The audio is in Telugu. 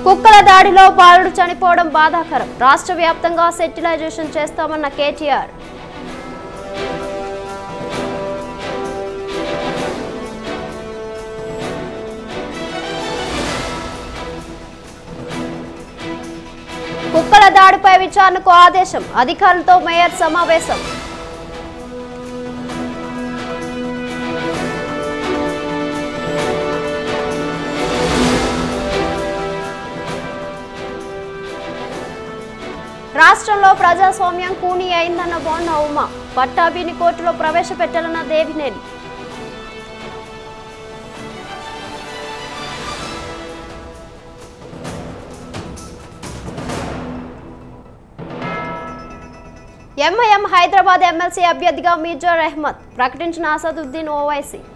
కుక్కల దాడిలో బాలుడు చనిపోవడం బాధాకరం రాష్ట్ర వ్యాప్తంగా సెటిలైజేషన్ చేస్తామన్న కేటీఆర్ కుక్కల దాడిపై విచారణకు ఆదేశం అధికారులతో మేయర్ సమావేశం రాష్ట్రంలో ప్రజాస్వామ్యం కూని అయిందన్న బోండ ఉమ పట్టాభిని కోర్టులో ప్రవేశపెట్టాలన్న దేవినేని ఎంఐఎం హైదరాబాద్ ఎమ్మెల్సీ అభ్యర్థిగా మీర్జా రెహ్మత్ ప్రకటించిన అసదుద్దీన్ ఓవైసీ